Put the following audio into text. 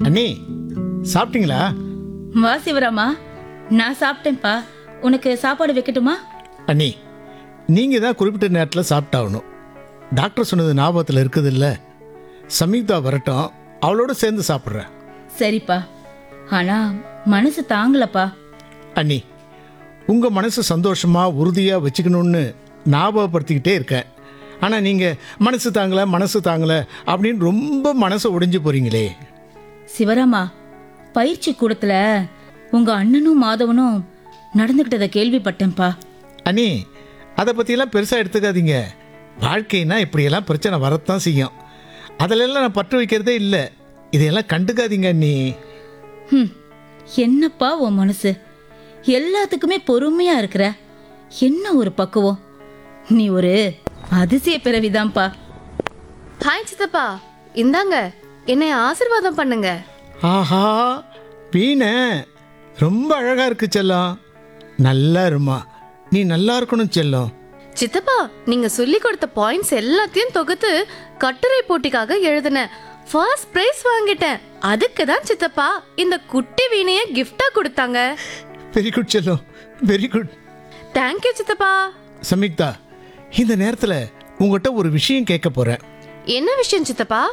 அண்ணி சாப்பிட்டீங்களா வா சிவராமா நான் சாப்பிட்டேன்ப்பா உனக்கு சாப்பாடு வைக்கட்டுமா அண்ணி நீங்கள் தான் குறிப்பிட்ட நேரத்தில் சாப்பிட்டாகணும் டாக்டர் சொன்னது ஞாபகத்தில் இருக்குதுல்ல சமீக்தா வரட்டும் அவளோட சேர்ந்து சாப்பிட்றேன் சரிப்பா ஆனா மனசு தாங்கலப்பா அண்ணி உங்கள் மனசு சந்தோஷமாக உறுதியாக வச்சுக்கணும்னு ஞாபகப்படுத்திக்கிட்டே இருக்கேன் ஆனால் நீங்கள் மனசு தாங்கலை மனசு தாங்கலை அப்படின்னு ரொம்ப மனசை ஒடிஞ்சு போகிறீங்களே சிவராமா பயிற்சி கூடத்துல உங்க அண்ணனும் மாதவனும் நடந்துக்கிட்டதை கேள்விப்பட்டேன்ப்பா அண்ணி அதை பற்றியெல்லாம் பெருசாக எடுத்துக்காதீங்க வாழ்க்கைனா இப்படியெல்லாம் பிரச்சனை வரத்தான் செய்யும் அதிலெல்லாம் நான் பற்று வைக்கிறதே இல்லை இதையெல்லாம் கண்டுக்காதீங்க அண்ணி ஹம், என்னப்பா உன் மனசு எல்லாத்துக்குமே பொறுமையா இருக்கிற என்ன ஒரு பக்குவம் நீ ஒரு அதிசய பிறவிதான்ப்பா ஹாய் சித்தப்பா இந்தாங்க என்னை ஆசீர்வாதம் பண்ணுங்க ஆஹா வீணை ரொம்ப அழகா இருக்கு செல்லம் நல்லா இருமா நீ நல்லா இருக்கணும் செல்லம் சித்தப்பா நீங்க சொல்லி கொடுத்த பாயிண்ட்ஸ் எல்லாத்தையும் தொகுத்து கட்டுரை போட்டிக்காக எழுதினேன் ஃபர்ஸ்ட் பிரைஸ் வாங்கிட்டேன் அதுக்கு தான் சித்தப்பா இந்த குட்டி வீணைய gift-ஆ கொடுத்தாங்க வெரி குட் செல்லம் வெரி குட் தேங்க்யூ சித்தப்பா சமிக்தா இந்த நேரத்தில் உங்ககிட்ட ஒரு விஷயம் கேட்க போறேன் என்ன விஷயம் சித்தப்பா